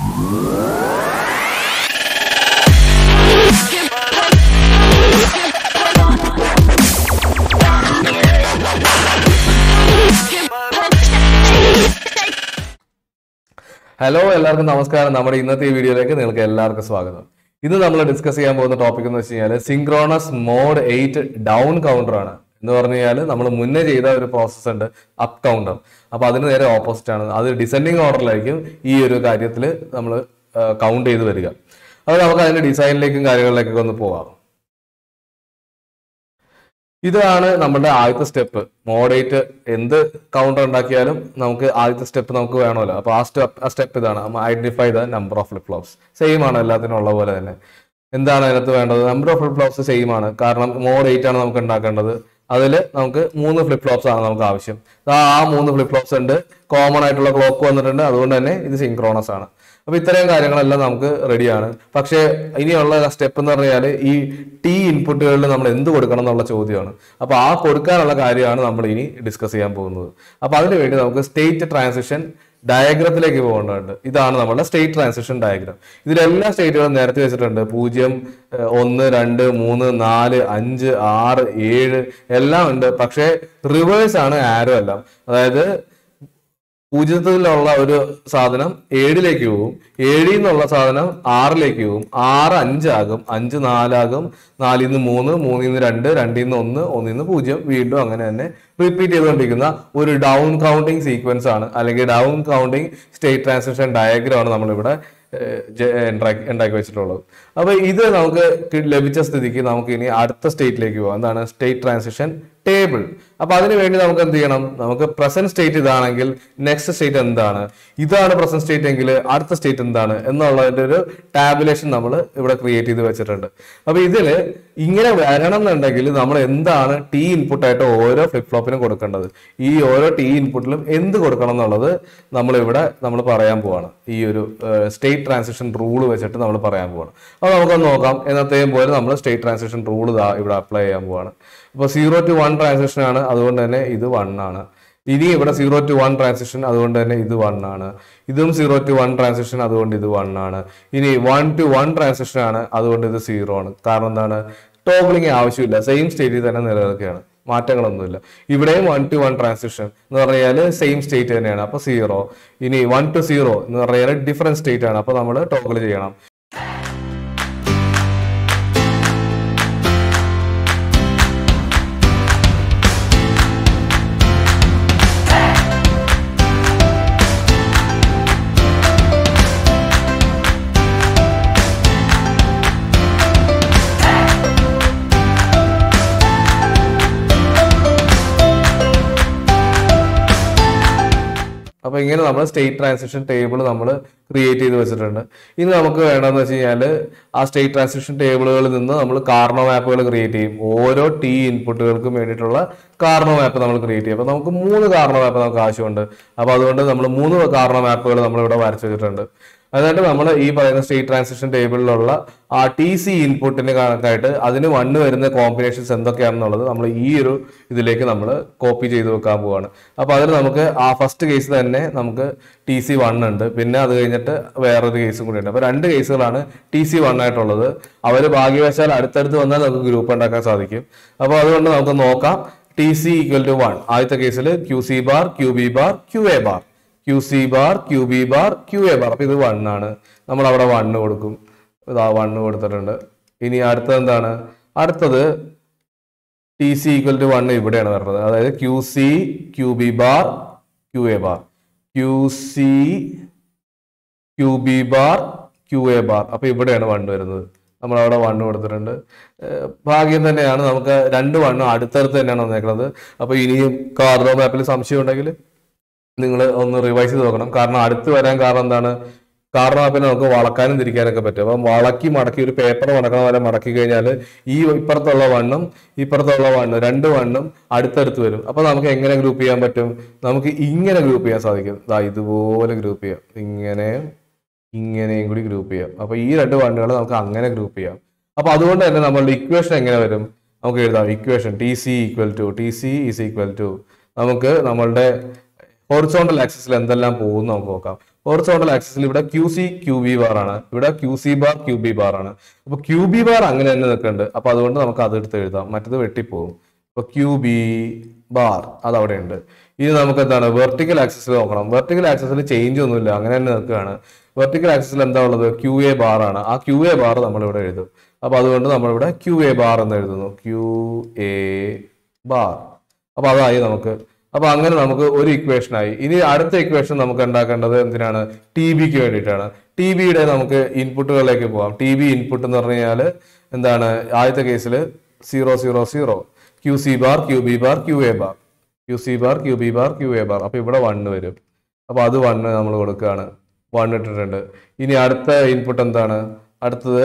hello എല്ലാവർക്കും നമസ്കാരം നമ്മുടെ ഇന്നത്തെ ഈ വീഡിയോയിലേക്ക് നിങ്ങൾക്ക് എല്ലാവർക്കും സ്വാഗതം ഇന്ന് നമ്മൾ ഡിസ്കസ് ചെയ്യാൻ പോകുന്ന ടോപ്പിക് എന്ന് വെച്ച് കഴിഞ്ഞാൽ synchronous mode eight down counter ആണ് എന്ന് പറഞ്ഞു കഴിഞ്ഞാൽ നമ്മൾ മുന്നേ ചെയ്ത ഒരു പ്രോസസ്സ് ഉണ്ട് അപ്പ് കൗണ്ടർ അപ്പൊ അതിന് നേരെ ഓപ്പോസിറ്റ് ആണ് അത് ഡിസെൻഡിങ് ഓർഡറിലായിരിക്കും ഈ ഒരു കാര്യത്തിൽ നമ്മൾ കൗണ്ട് ചെയ്ത് വരിക അപ്പോൾ നമുക്ക് അതിന്റെ ഡിസൈനിലേക്കും കാര്യങ്ങളിലേക്കൊക്കെ ഒന്ന് പോവാം ഇതാണ് നമ്മുടെ ആദ്യത്തെ സ്റ്റെപ്പ് മോഡേറ്റ് എന്ത് കൗണ്ടർ ഉണ്ടാക്കിയാലും നമുക്ക് ആദ്യത്തെ സ്റ്റെപ്പ് നമുക്ക് വേണമല്ലോ അപ്പൊ ആ സ്റ്റെപ്പ് ആ സ്റ്റെപ്പ് ഇതാണ് identify the number of flip flops same ആണ് എല്ലാത്തിനും ഉള്ള പോലെ തന്നെ എന്താണ് അതിനകത്ത് വേണ്ടത് number of flip flops same ആണ് കാരണം മോഡ് എയ്റ്റ് ആണ് നമുക്ക് ഉണ്ടാക്കേണ്ടത് അതിൽ നമുക്ക് മൂന്ന് ഫ്ലിപ്പ് ഫ്ലോപ്സ് ആണ് നമുക്ക് ആവശ്യം ദാ ആ മൂന്ന് ഫ്ലിപ്പ് ഫ്ലോപ്സ് ഉണ്ട് കോമൺ ആയിട്ടുള്ള ക്ലോക്ക് വന്നിട്ടുണ്ട് അതുകൊണ്ട് തന്നെ ഇത് സിങ്ക്രോണസ് ആണ് അപ്പൊ ഇത്രയും കാര്യങ്ങളെല്ലാം നമുക്ക് റെഡിയാണ് പക്ഷേ ഇനിയുള്ള സ്റ്റെപ്പ് എന്ന് പറഞ്ഞാൽ ഈ ടി ഇൻപുട്ടുകളിൽ നമ്മൾ എന്ത് കൊടുക്കണം എന്നുള്ള ചോദ്യമാണ് അപ്പൊ ആ കൊടുക്കാനുള്ള കാര്യമാണ് നമ്മൾ ഇനി ഡിസ്കസ് ചെയ്യാൻ പോകുന്നത് അപ്പൊ അതിനു വേണ്ടി നമുക്ക് സ്റ്റേറ്റ് ട്രാൻസിഷൻ ഡയഗ്രത്തിലേക്ക് പോകേണ്ടതുണ്ട് ഇതാണ് നമ്മുടെ സ്റ്റേറ്റ് ട്രാൻസിഷൻ ഡയഗ്രാം ഇതിലെല്ലാ സ്റ്റേറ്റുകളും നേരത്തെ വെച്ചിട്ടുണ്ട് പൂജ്യം ഏഹ്, ഒന്ന് രണ്ട് മൂന്ന് നാല് അഞ്ച് ആറ് ഏഴ് എല്ലാം ഉണ്ട് പക്ഷേ റിവേഴ്സ് ആണ് ആരോ എല്ലാം അതായത് പൂജ്യത്തിലുള്ള ഒരു സാധനം ഏഴിലേക്ക് പോകും ഏഴിൽ നിന്നുള്ള സാധനം ആറിലേക്ക് പോകും ആറ് അഞ്ചാകും അഞ്ച് നാലാകും നാലിൽ നിന്ന് മൂന്ന് മൂന്നിൽ നിന്ന് രണ്ട് രണ്ടിൽ നിന്ന് ഒന്ന് ഒന്നിൽ നിന്ന് പൂജ്യം വീണ്ടും അങ്ങനെ തന്നെ റിപ്പീറ്റ് ചെയ്തുകൊണ്ടിരിക്കുന്ന ഒരു ഡൗൺ കൗണ്ടിങ് സീക്വൻസ് ആണ് അല്ലെങ്കിൽ down counting state transition diagram ആണ് നമ്മളിവിടെ ഏഹ്, ജെ- ഉണ്ടാക്കി ഉണ്ടാക്കി വെച്ചിട്ടുള്ളത് അപ്പൊ ഇത് നമുക്ക് കി- ലഭിച്ച സ്ഥിതിക്ക് നമുക്ക് ഇനി അടുത്ത സ്റ്റേറ്റിലേക്ക് പോകാം എന്താണ് സ്റ്റേറ്റ് ട്രാൻസിഷൻ ടേബിൾ അപ്പൊ അതിനു വേണ്ടി നമുക്ക് എന്ത് ചെയ്യണം നമുക്ക് പ്രസന്റ് സ്റ്റേറ്റ് ഇതാണെങ്കിൽ നെക്സ്റ്റ് സ്റ്റേറ്റ് എന്താണ് ഇതാണ് പ്രസന്റ് സ്റ്റേറ്റ് എങ്കിൽ അടുത്ത സ്റ്റേറ്റ് എന്താണ് എന്നുള്ളതിന്റെ ഒരു ടാബുലേഷൻ നമ്മൾ ഇവിടെ ക്രിയേറ്റ് ചെയ്ത് വെച്ചിട്ടുണ്ട് അപ്പൊ ഇതില് ഇങ്ങനെ വരണം എന്നുണ്ടെങ്കിൽ നമ്മൾ എന്താണ് ടി ഇൻപുട്ട് ആയിട്ട് ഓരോ ഫ്ലിപ്പ് ഫ്ലോപ്പിനും കൊടുക്കേണ്ടത് ഈ ഓരോ ടി ഇൻപുട്ടിലും എന്ത് കൊടുക്കണം എന്നുള്ളത് നമ്മൾ ഇവിടെ നമ്മൾ പറയാൻ പോവാണ് ഈ ഒരു സ്റ്റേറ്റ് ട്രാൻസിഷൻ റൂൾ വെച്ചിട്ട് നമ്മൾ പറയാൻ പോവാണ് അപ്പോൾ നമുക്കൊന്ന് നോക്കാം എന്നത്തെയും പോലെ നമ്മൾ സ്റ്റേറ്റ് ട്രാൻസിഷൻ റൂൾ ഇവിടെ അപ്ലൈ ചെയ്യാൻ പോവാണ് അപ്പോൾ സീറോ ടു വൺ ട്രാൻസിഷൻ ആണ് അതുകൊണ്ട് തന്നെ ഇത് വൺ ആണ് ഇനി ഇവിടെ സീറോ ടു വൺ ട്രാൻസിഷൻ അതുകൊണ്ട് തന്നെ ഇത് വൺ ആണ് ഇതും സീറോ ടു വൺ ട്രാൻസിഷൻ അതുകൊണ്ട് ഇത് വൺ ആണ് ഇനി വൺ ടു വൺ ട്രാൻസിഷൻ ആണ് അതുകൊണ്ട് ഇത് സീറോ ആണ് കാരണം എന്താണ് ടോഗിളിങ് ആവശ്യമില്ല സെയിം സ്റ്റേറ്റിൽ തന്നെ നിലനിൽക്കുകയാണ് മാറ്റങ്ങളൊന്നുമില്ല ഇവിടെയും വൺ ടു വൺ ട്രാൻസിഷൻ എന്ന് പറഞ്ഞാൽ സെയിം സ്റ്റേറ്റ് തന്നെയാണ് അപ്പൊ സീറോ ഇനി വൺ ടു സീറോ എന്ന് പറഞ്ഞാൽ ഡിഫറെന്റ് സ്റ്റേറ്റ് ആണ് അപ്പൊ നമ്മൾ ടോഗിൾ ചെയ്യണം അപ്പൊ ഇങ്ങനെ നമ്മൾ സ്റ്റേറ്റ് ട്രാൻസിഷൻ ടേബിൾ നമ്മൾ ക്രിയേറ്റ് ചെയ്ത് വെച്ചിട്ടുണ്ട് ഇനി നമുക്ക് വേണ്ടതെന്ന് വെച്ച് കഴിഞ്ഞാൽ ആ സ്റ്റേറ്റ് ട്രാൻസിഷൻ ടേബിളുകളിൽ നിന്ന് നമ്മൾ കാർണോ മാപ്പുകൾ ക്രിയേറ്റ് ചെയ്യും ഓരോ ടി ഇൻപുട്ടുകൾക്കും വേണ്ടിയിട്ടുള്ള കാർണോ മാപ്പ് നമ്മൾ ക്രിയേറ്റ് ചെയ്യും അപ്പൊ നമുക്ക് മൂന്ന് കാർണോ മാപ്പ് നമുക്ക് ആവശ്യമുണ്ട് അപ്പൊ അതുകൊണ്ട് നമ്മൾ മൂന്ന് കാർണോ മാപ്പുകൾ നമ്മൾ ഇവിടെ വരച്ചു വെച്ചിട്ടുണ്ട് എന്നിട്ട് നമ്മൾ ഈ പറയുന്ന സ്റ്റേറ്റ് ട്രാൻസിഷൻ ടേബിളിലുള്ള ആ ടി സി ഇൻപുട്ടിന് കണക്കായിട്ട് അതിന് വണ്ണ് വരുന്ന കോമ്പിനേഷൻസ് എന്തൊക്കെയാണെന്നുള്ളത് നമ്മൾ ഈ ഒരു ഇതിലേക്ക് നമ്മൾ കോപ്പി ചെയ്ത് വെക്കാൻ പോവാണ് അപ്പൊ അതിന് നമുക്ക് ആ ഫസ്റ്റ് കേസ് തന്നെ നമുക്ക് ടി സി വൺ ഉണ്ട് പിന്നെ അത് കഴിഞ്ഞിട്ട് വേറൊരു കേസും കൂടി ഉണ്ട് അപ്പൊ രണ്ട് കേസുകളാണ് ടി സി വൺ ആയിട്ടുള്ളത് അവർ ഭാഗ്യവശാൽ അടുത്തടുത്ത് വന്നാൽ നമുക്ക് ഗ്രൂപ്പ് ഉണ്ടാക്കാൻ സാധിക്കും അപ്പോൾ അതുകൊണ്ട് നമുക്ക് നോക്കാം T C equal to one ആദ്യത്തെ കേസിൽ Q C bar Q B bar Q A bar Q C bar Q B bar Q A bar അപ്പൊ ഇത് വൺ ആണ് നമ്മൾ അവിടെ വണ്ണ് കൊടുക്കും ഇതാ വണ്ണ് കൊടുത്തിട്ടുണ്ട് ഇനി അടുത്തത് എന്താണ് അടുത്തത് T C equal to one ഇവിടെയാണ് വരുന്നത് അതായത് Q C Q B bar Q A bar Q C Q B bar Q A bar അപ്പൊ ഇവിടെയാണ് വണ്ണ് വരുന്നത് നമ്മൾ അവിടെ വണ്ണ് കൊടുത്തിട്ടുണ്ട് ഏഹ് ഭാഗ്യം തന്നെയാണ് നമുക്ക് രണ്ട് വണ്ണും അടുത്തടുത്ത് തന്നെയാണ് വന്നേക്കുന്നത് അപ്പൊ ഇനിയും കാർഡോ മാപ്പിൽ സംശയം ഉണ്ടെങ്കിൽ നിങ്ങൾ ഒന്ന് റിവൈസ് ചെയ്ത് നോക്കണം കാരണം അടുത്ത് വരാൻ കാരണം എന്താണ് കാരണം പിന്നെ നമുക്ക് വളക്കാനും തിരിക്കാനൊക്കെ പറ്റും അപ്പം വളക്കി മടക്കി ഒരു പേപ്പർ മടക്കണ പോലെ മടക്കി കഴിഞ്ഞാൽ ഈ ഇപ്പുറത്തുള്ള വണ്ണും ഇപ്പുറത്തുള്ള വണ്ണും രണ്ട് വണ്ണും അടുത്തടുത്ത് വരും അപ്പൊ നമുക്ക് എങ്ങനെ ഗ്രൂപ്പ് ചെയ്യാൻ പറ്റും നമുക്ക് ഇങ്ങനെ ഗ്രൂപ്പ് ചെയ്യാൻ സാധിക്കും ദാ ഇതുപോലെ ഗ്രൂപ്പ് ചെയ്യാം ഇങ്ങനെ ഇങ്ങനെയും കൂടി ഗ്രൂപ്പ് ചെയ്യാം അപ്പൊ ഈ രണ്ട് വണ്ണുകൾ നമുക്ക് അങ്ങനെ ഗ്രൂപ്പ് ചെയ്യാം അപ്പൊ അതുകൊണ്ട് തന്നെ നമ്മളുടെ ഇക്വേഷൻ എങ്ങനെ വരും നമുക്ക് എഴുതാം equation T C equal to T C is equal to നമുക്ക് നമ്മളുടെ ഹൊറിസോണ്ടൽ ആക്സിസിൽ എന്തെല്ലാം പോകും നമുക്ക് നോക്കാം ഹോറിസോണ്ടൽ ആക്സിസിൽ ഇവിടെ Q C Q B bar ആണ് ഇവിടെ Q C bar Q B bar ആണ് അപ്പൊ ക്യൂ ബി ബാർ അങ്ങനെ തന്നെ നിൽക്കുന്നുണ്ട് അപ്പൊ അതുകൊണ്ട് നമുക്ക് അത് എടുത്ത് എഴുതാം മറ്റത് വെട്ടിപ്പോകും ഇപ്പൊ ക്യൂ ബി ബാർ അത് അവിടെ ഉണ്ട് ഇനി നമുക്ക് എന്താണ് വെർട്ടിക്കൽ ആക്സിസിൽ നോക്കണം വെർട്ടിക്കൽ ആക്സിസിൽ ചേഞ്ച് ഒന്നുമില്ല അങ്ങനെ തന്നെ നിൽക്കുകയാണ് വെർട്ടിക്കൽ ആക്സിസിൽ എന്താ ഉള്ളത് ക്യൂ എ ബാർ ആണ് ആ ക്യൂ എ ബാർ നമ്മൾ ഇവിടെ എഴുതും അപ്പൊ അതുകൊണ്ട് നമ്മളിവിടെ ക്യൂ എ ബാർ എന്ന് എഴുതുന്നു ക്യൂ എ ബാർ അപ്പൊ അതായി നമുക്ക് അപ്പൊ അങ്ങനെ നമുക്ക് ഒരു ഇക്വേഷൻ ആയി ഇനി അടുത്ത ഇക്വേഷൻ നമുക്ക് ഉണ്ടാക്കേണ്ടത് എന്തിനാണ് ടി ബിക്ക് വേണ്ടിയിട്ടാണ് ടി ബിയുടെ നമുക്ക് ഇൻപുട്ടുകളിലേക്ക് പോവാം ടി ബി ഇൻപുട്ട് എന്ന് പറഞ്ഞു കഴിഞ്ഞാൽ എന്താണ് ആദ്യത്തെ കേസിൽ zero zero zero Q C bar Q B bar Q A bar Q C bar Q B bar Q A bar അപ്പൊ ഇവിടെ വണ്ണ് വരും അപ്പൊ അത് വണ്ണ് നമ്മൾ കൊടുക്കുകയാണ് വൺ ഇട്ടിട്ടുണ്ട് ഇനി അടുത്ത ഇൻപുട്ട് എന്താണ് അടുത്തത്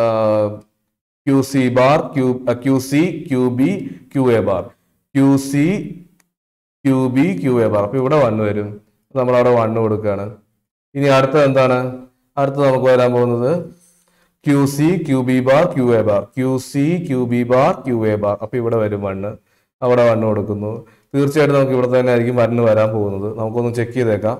Q C bar Q Q C Q B Q A bar Q C Q B Q A bar അപ്പൊ ഇവിടെ വണ്ണ് വരും നമ്മൾ അവിടെ വണ്ണ് കൊടുക്കുകയാണ് ഇനി അടുത്തത് എന്താണ് അടുത്തത് നമുക്ക് വരാൻ പോകുന്നത് Q C Q B bar Q A bar Q C Q B bar Q A bar അപ്പൊ ഇവിടെ വരും വണ്ണ് അവിടെ വണ്ണ് കൊടുക്കുന്നു തീർച്ചയായിട്ടും നമുക്ക് ഇവിടെ തന്നെ ആയിരിക്കും വണ്ണ് വരാൻ പോകുന്നത് നമുക്കൊന്ന് ചെക്ക് ചെയ്തേക്കാം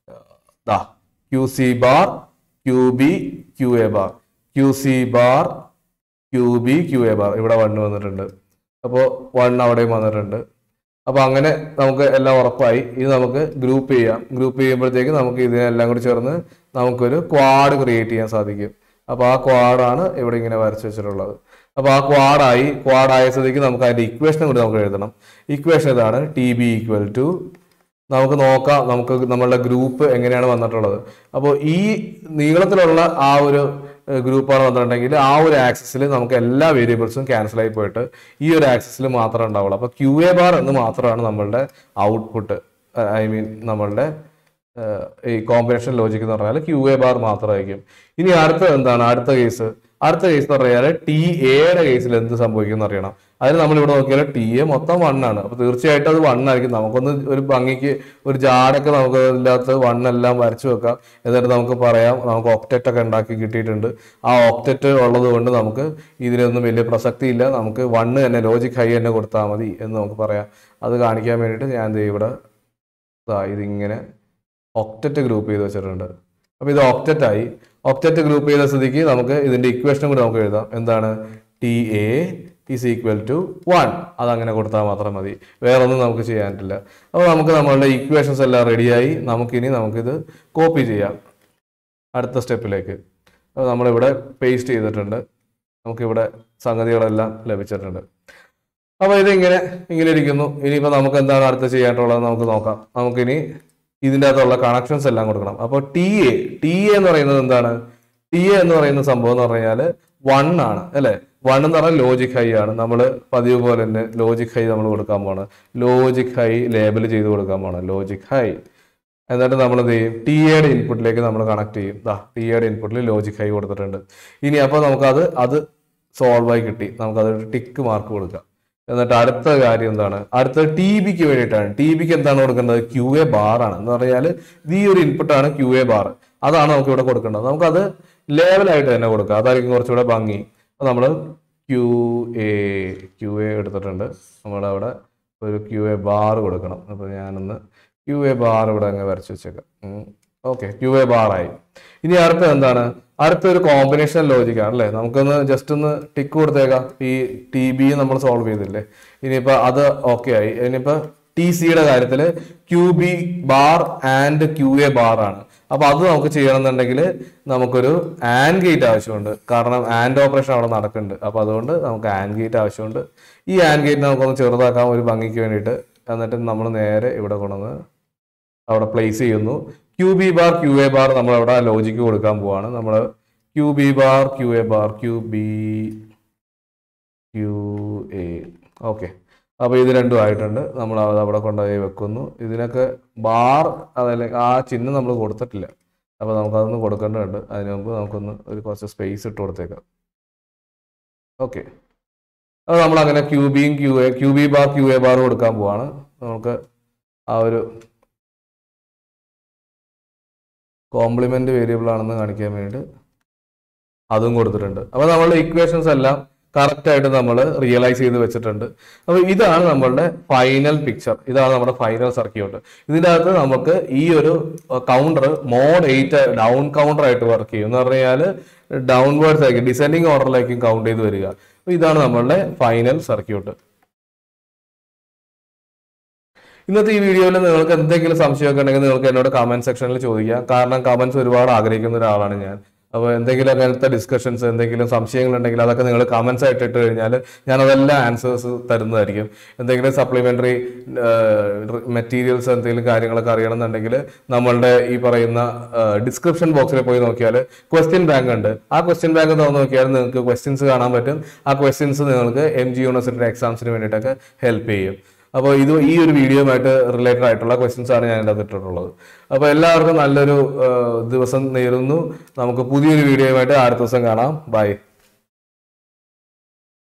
ദാ Q C bar Q B Q A bar Q C bar Q B Q A bar ഇവിടെ വണ്ണ് വന്നിട്ടുണ്ട് അപ്പോൾ വൺ അവിടെയും വന്നിട്ടുണ്ട് അപ്പോൾ അങ്ങനെ നമുക്ക് എല്ലാം ഉറപ്പായി ഇത് നമുക്ക് ഗ്രൂപ്പ് ചെയ്യാം ഗ്രൂപ്പ് ചെയ്യുമ്പോഴത്തേക്ക് നമുക്ക് ഇതിനെല്ലാം കൂടി ചേർന്ന് നമുക്കൊരു ക്വാഡ് ക്രിയേറ്റ് ചെയ്യാൻ സാധിക്കും അപ്പോൾ ആ ക്വാഡാണ് ഇവിടെ ഇങ്ങനെ വരച്ച് വെച്ചിട്ടുള്ളത് അപ്പോൾ ആ ക്വാഡായി ക്വാഡായ സ്ഥിതിക്ക് നമുക്ക് അതിന്റെ ഇക്വേഷൻ കൂടി നമുക്ക് എഴുതണം ഇക്വേഷൻ ഇതാണ് ടി ബി ഈക്വൽ ടു നമുക്ക് നോക്കാം നമുക്ക് നമ്മളുടെ ഗ്രൂപ്പ് എങ്ങനെയാണ് വന്നിട്ടുള്ളത് അപ്പോൾ ഈ നീളത്തിലുള്ള ആ ഒരു ഗ്രൂപ്പാണ് വന്നിട്ടുണ്ടെങ്കിൽ ആ ഒരു ആക്സിസിൽ നമുക്ക് എല്ലാ വേരിയബിൾസും ക്യാൻസൽ ആയി പോയിട്ട് ഈ ഒരു ആക്സിസിൽ മാത്രമേ ഉണ്ടാവുള്ളൂ അപ്പോൾ ക്യു എ ബാർ എന്ന് മാത്രമാണ് നമ്മളുടെ ഔട്ട്പുട്ട് ഐ മീൻ നമ്മളുടെ ഏഹ്, ഈ കോമ്പിനേഷൻ ലോജിക് എന്ന് പറഞ്ഞാൽ ക്യു എ ബാർ മാത്രമായിരിക്കും ഇനി അടുത്തത് എന്താണ് അടുത്ത കേസ് അടുത്ത കേസ് എന്ന് പറഞ്ഞാൽ ടി എയുടെ കേസിൽ എന്ത് സംഭവിക്കും എന്ന് അറിയണം അതിന് നമ്മൾ ഇവിടെ നോക്കിയാൽ ടി എ മൊത്തം വൺ ആണ് അപ്പൊ തീർച്ചയായിട്ടും അത് വൺ ആയിരിക്കും നമുക്കൊന്ന് ഒരു ഭംഗിക്ക് ഒരു ജാടൊക്കെ നമുക്ക് ഇല്ലാത്ത വൺ എല്ലാം വരച്ചു വെക്കാം എന്നിട്ട് നമുക്ക് പറയാം നമുക്ക് ഒക്റ്ററ്റ് ഒക്കെ ഉണ്ടാക്കി കിട്ടിയിട്ടുണ്ട് ആ ഒക്റ്ററ്റ് ഉള്ളത് കൊണ്ട് നമുക്ക് ഇതിനൊന്നും വലിയ പ്രസക്തി ഇല്ല നമുക്ക് വണ്ണ് തന്നെ ലോജിക് ഹൈ തന്നെ കൊടുത്താൽ മതി എന്ന് നമുക്ക് പറയാം അത് കാണിക്കാൻ വേണ്ടിയിട്ട് ഞാൻ ദേ ഇവിടെ ദാ ഇതിങ്ങനെ ഒക്റ്ററ്റ് ഗ്രൂപ്പ് ചെയ്ത് വെച്ചിട്ടുണ്ട് അപ്പോൾ ഇത് ഒക്റ്ററ്റ് ആയി ഒക്റ്ററ്റ് ഗ്രൂപ്പ് ചെയ്ത സ്ഥിതിക്ക് നമുക്ക് ഇതിന്റെ ഇക്വേഷനും കൂടി നമുക്ക് എഴുതാം എന്താണ് T A is equal to one അതങ്ങനെ കൊടുത്താൽ മാത്രം മതി വേറെ ഒന്നും നമുക്ക് ചെയ്യാനില്ല അപ്പോൾ നമുക്ക് നമ്മളുടെ ഇക്വേഷൻസ് എല്ലാം റെഡിയായി നമുക്കിനി നമുക്കിത് കോപ്പി ചെയ്യാം അടുത്ത സ്റ്റെപ്പിലേക്ക് അപ്പോൾ നമ്മളിവിടെ പേസ്റ്റ് ചെയ്തിട്ടുണ്ട് നമുക്കിവിടെ സംഗതികളെല്ലാം ലഭിച്ചിട്ടുണ്ട് അപ്പോൾ ഇതിങ്ങനെ ഇങ്ങനെ ഇരിക്കുന്നു ഇനിയിപ്പോൾ നമുക്ക് എന്താണ് അടുത്ത് ചെയ്യാനായിട്ടുള്ളത് നമുക്ക് നോക്കാം നമുക്കിനി ഇതിൻ്റെ അകത്തുള്ള കണക്ഷൻസ് എല്ലാം കൊടുക്കണം അപ്പോൾ ടി എ ടി എ എന്ന് പറയുന്നത് എന്താണ് ടി എ എന്ന് പറയുന്ന സംഭവം എന്ന് പറഞ്ഞാൽ വൺ ആണ് അല്ലെ വൺ എന്ന് പറഞ്ഞാൽ ലോജിക് ഹൈ ആണ് നമ്മൾ പതിവ് പോലെ തന്നെ ലോജിക് ഹൈ നമ്മൾ കൊടുക്കാൻ പോണ് ലോജിക് ഹൈ ലേബൽ ചെയ്ത് കൊടുക്കാൻ പോണ് ലോജിക് ഹൈ എന്നിട്ട് നമ്മൾ എന്ത് ചെയ്യും ടി എയുടെ ഇൻപുട്ടിലേക്ക് നമ്മൾ കണക്ട് ചെയ്യും ദാ ടി എയുടെ ഇൻപുട്ടിൽ ലോജിക് ഹൈ കൊടുത്തിട്ടുണ്ട് ഇനി അപ്പോൾ നമുക്കത് അത് സോൾവ് ആയി കിട്ടി നമുക്കത് ടിക്ക് മാർക്ക് കൊടുക്കാം എന്നിട്ട് അടുത്ത കാര്യം എന്താണ് അടുത്ത ടി ബിക്ക് വേണ്ടിയിട്ടാണ് ടി ബിക്ക് എന്താണ് കൊടുക്കേണ്ടത് ക്യു എ ബാർ ആണ് എന്ന് പറഞ്ഞാൽ ഇത് ഈ ഒരു ഇൻപുട്ടാണ് ക്യു എ ബാർ അതാണ് നമുക്ക് ഇവിടെ കൊടുക്കേണ്ടത് നമുക്കത് ലെവലായിട്ട് തന്നെ കൊടുക്കാം അതായിരിക്കും കുറച്ചുകൂടെ ഭംഗി അപ്പോൾ നമ്മൾ ക്യു എ ക്യു എ എടുത്തിട്ടുണ്ട് നമ്മളവിടെ ഒരു ക്യു എ ബാർ കൊടുക്കണം അപ്പോൾ ഞാനൊന്ന് ക്യു എ ബാർ ഇവിടെ അങ്ങ് വരച്ച് വെച്ചേക്കാം ഓക്കെ ക്യു എ ബാർ ആയി ഇനി അടുത്ത എന്താണ് അടുത്ത ഒരു കോമ്പിനേഷൻ ലോജിക് ആണ് അല്ലേ നമുക്കൊന്ന് ജസ്റ്റ് ഒന്ന് ടിക്ക് കൊടുത്തേക്കാം ഈ ടി ബി നമ്മൾ സോൾവ് ചെയ്തില്ലേ ഇനിയിപ്പോൾ അത് ഓക്കെ ആയി ഇനിയിപ്പോൾ ടി സിയുടെ കാര്യത്തിൽ Q B bar and Q A bar ആണ് അപ്പൊ അത് നമുക്ക് ചെയ്യണമെന്നുണ്ടെങ്കിൽ നമുക്കൊരു ആൻഡ് ഗേറ്റ് ആവശ്യമുണ്ട് കാരണം ആൻഡ് ഓപ്പറേഷൻ അവിടെ നടക്കുന്നുണ്ട് അപ്പൊ അതുകൊണ്ട് നമുക്ക് ആൻഡ് ഗേറ്റ് ആവശ്യമുണ്ട് ഈ ആൻഡ് ഗേറ്റ് നമുക്കൊന്ന് ചെറുതാക്കാം ഒരു ഭംഗിക്ക് വേണ്ടിയിട്ട് എന്നിട്ട് നമ്മൾ നേരെ ഇവിടെ കൊണ്ടുവന്ന് അവിടെ പ്ലേസ് ചെയ്യുന്നു Q B bar Q A bar നമ്മൾ അവിടെ ലോജിക്ക് കൊടുക്കാൻ പോവാണ് നമ്മൾ Q B bar Q A bar Q B Q A okay അപ്പോൾ ഇത് രണ്ടും ആയിട്ടുണ്ട് നമ്മൾ അത് അവിടെ കൊണ്ടുപോയി വെക്കുന്നു ഇതിനൊക്കെ ബാർ അതല്ലെങ്കിൽ ആ ചിഹ്നം നമ്മൾ കൊടുത്തിട്ടില്ല അപ്പോൾ നമുക്കതൊന്ന് കൊടുക്കേണ്ടതുണ്ട് അതിന് മുമ്പ് നമുക്കൊന്ന് ഒരു കുറച്ച് സ്പേസ് ഇട്ട് കൊടുത്തേക്കാം ഓക്കെ അത് നമ്മൾ അങ്ങനെ ക്യൂ ബിയും Q A Q B bar Q A bar കൊടുക്കാൻ പോവാണ് നമുക്ക് ആ ഒരു കോംപ്ലിമെന്റ് വേരിയബിൾ ആണെന്ന് കാണിക്കാൻ വേണ്ടിയിട്ട് അതും കൊടുത്തിട്ടുണ്ട് അപ്പോൾ നമ്മളുടെ ഇക്വേഷൻസ് എല്ലാം കറക്റ്റ് ആയിട്ട് നമ്മൾ റിയലൈസ് ചെയ്ത് വെച്ചിട്ടുണ്ട് അപ്പോൾ ഇതാണ് നമ്മളുടെ ഫൈനൽ പിക്ചർ ഇതാണ് നമ്മുടെ ഫൈനൽ സർക്യൂട്ട് ഇതിൻ്റെ അകത്ത് നമുക്ക് ഈ ഒരു counter mode eight down counter ആയിട്ട് വർക്ക് ചെയ്യും എന്ന് പറഞ്ഞു കഴിഞ്ഞാൽ ഡൗൺവേർഡ്സ് ആയിരിക്കും ഡിസെൻഡിങ് ഓർഡറിലേക്കും കൗണ്ട് ചെയ്ത് വരിക അപ്പോൾ ഇതാണ് നമ്മളുടെ ഫൈനൽ സർക്യൂട്ട് ഇന്നത്തെ ഈ വീഡിയോയിൽ നിങ്ങൾക്ക് എന്തെങ്കിലും സംശയമൊക്കെ ഉണ്ടെങ്കിൽ നിങ്ങൾക്ക് എന്നോട് കമന്റ് സെക്ഷനിൽ ചോദിക്കാം കാരണം കമന്റ്സ് ഒരുപാട് ആഗ്രഹിക്കുന്ന ഒരാളാണ് ഞാൻ അപ്പോൾ എന്തെങ്കിലും അങ്ങനത്തെ ഡിസ്കഷൻസ് എന്തെങ്കിലും സംശയങ്ങൾ ഉണ്ടെങ്കിൽ അതൊക്കെ നിങ്ങൾ കമന്റ്സ് ആയിട്ട് ഇട്ട് കഴിഞ്ഞാൽ ഞാൻ അതെല്ലാം ആൻസേഴ്സ് തരുന്നതായിരിക്കും എന്തെങ്കിലും സപ്ലിമെന്ററി മെറ്റീരിയൽസ് എന്തെങ്കിലും കാര്യങ്ങളൊക്കെ അറിയണമെന്നുണ്ടെങ്കിൽ നമ്മളുടെ ഈ പറയുന്ന ഡിസ്ക്രിപ്ഷൻ ബോക്സിൽ പോയി നോക്കിയാൽ ക്വസ്റ്റ്യൻ ബാങ്ക് ഉണ്ട് ആ ക്വസ്റ്റ്യൻ ബാങ്ക് തുറന്ന് നോക്കിയാൽ നിങ്ങൾക്ക് ക്വസ്റ്റ്യൻസ് കാണാൻ പറ്റും ആ ക്വസ്റ്റ്യൻസ് നിങ്ങൾക്ക് എം ജി യൂണിവേഴ്സിറ്റിയുടെ എക്സാംസിന് വേണ്ടിയിട്ടൊക്കെ ഹെൽപ്പ് ചെയ്യും അപ്പോൾ ഇത് ഈ ഒരു വീഡിയോയുമായിട്ട് റിലേറ്റഡ് ആയിട്ടുള്ള ക്വസ്റ്റ്യൻസ് ആണ് ഞാൻ ഇതിനകത്ത് ഇട്ടിട്ടുള്ളത് അപ്പോൾ എല്ലാവർക്കും നല്ലൊരു ആ, ദിവസം നേരുന്നു നമുക്ക് പുതിയൊരു വീഡിയോയുമായിട്ട് അടുത്ത ദിവസം കാണാം ബൈ